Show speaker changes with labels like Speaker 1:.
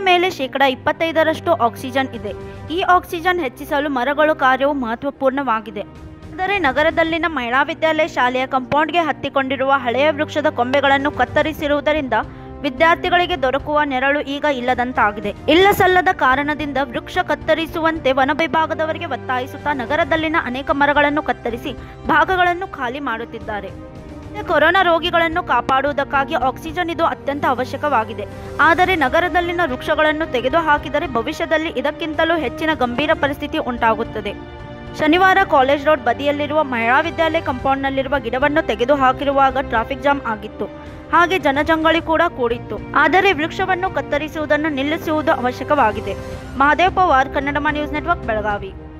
Speaker 1: ಮೇಲೆ ಶೇಕಡ ಇಪ್ಪತ್ತೈದರಷ್ಟು ಆಕ್ಸಿಜನ್ ಇದೆ ಈ ಆಕ್ಸಿಜನ್ ಹೆಚ್ಚಿಸಲು ಮರಗಳು ಕಾರ್ಯವು ಮಹತ್ವಪೂರ್ಣವಾಗಿದೆ ಆದರೆ ನಗರದಲ್ಲಿನ ಮಹಿಳಾ ವಿದ್ಯಾಲಯ ಶಾಲೆಯ ಕಾಂಪೌಂಡ್ಗೆ ಹತ್ತಿಕೊಂಡಿರುವ ಹಳೆಯ ವೃಕ್ಷದ ಕೊಂಬೆಗಳನ್ನು ಕತ್ತರಿಸಿರುವುದರಿಂದ ವಿದ್ಯಾರ್ಥಿಗಳಿಗೆ ದೊರಕುವ ನೆರಳು ಈಗ ಇಲ್ಲದಂತಾಗಿದೆ ಇಲ್ಲ ಸಲ್ಲದ ಕಾರಣದಿಂದ ವೃಕ್ಷ ಕತ್ತರಿಸುವಂತೆ ವನ ವಿಭಾಗದವರಿಗೆ ಒತ್ತಾಯಿಸುತ್ತಾ ನಗರದಲ್ಲಿನ ಅನೇಕ ಮರಗಳನ್ನು ಕತ್ತರಿಸಿ ಭಾಗಗಳನ್ನು ಖಾಲಿ ಮಾಡುತ್ತಿದ್ದಾರೆ ಕೊರೋನಾ ರೋಗಿಗಳನ್ನು ಕಾಪಾಡುವುದಕ್ಕಾಗಿ ಆಕ್ಸಿಜನ್ ಇದು ಅತ್ಯಂತ ಅವಶ್ಯಕವಾಗಿದೆ ಆದರೆ ನಗರದಲ್ಲಿನ ವೃಕ್ಷಗಳನ್ನು ತೆಗೆದುಹಾಕಿದರೆ ಭವಿಷ್ಯದಲ್ಲಿ ಇದಕ್ಕಿಂತಲೂ ಹೆಚ್ಚಿನ ಗಂಭೀರ ಪರಿಸ್ಥಿತಿ ಉಂಟಾಗುತ್ತದೆ ಶನಿವಾರ ಕಾಲೇಜ್ ರೋಡ್ ಬದಿಯಲ್ಲಿರುವ ಮಹಿಳಾ ವಿದ್ಯಾಲಯ ಕಾಂಪೌಂಡ್ನಲ್ಲಿರುವ ಗಿಡವನ್ನು ತೆಗೆದುಹಾಕಿರುವಾಗ ಟ್ರಾಫಿಕ್ ಜಾಮ್ ಆಗಿತ್ತು ಹಾಗೆ ಜನಜಂಗಳಿ ಕೂಡ ಕೂಡಿತ್ತು ಆದರೆ ವೃಕ್ಷವನ್ನು ಕತ್ತರಿಸುವುದನ್ನು ನಿಲ್ಲಿಸುವುದು ಅವಶ್ಯಕವಾಗಿದೆ ಮಹಾದೇವ್ ಪವಾರ್ ಕನ್ನಡಮ ನ್ಯೂಸ್ ನೆಟ್ವರ್ಕ್ ಬೆಳಗಾವಿ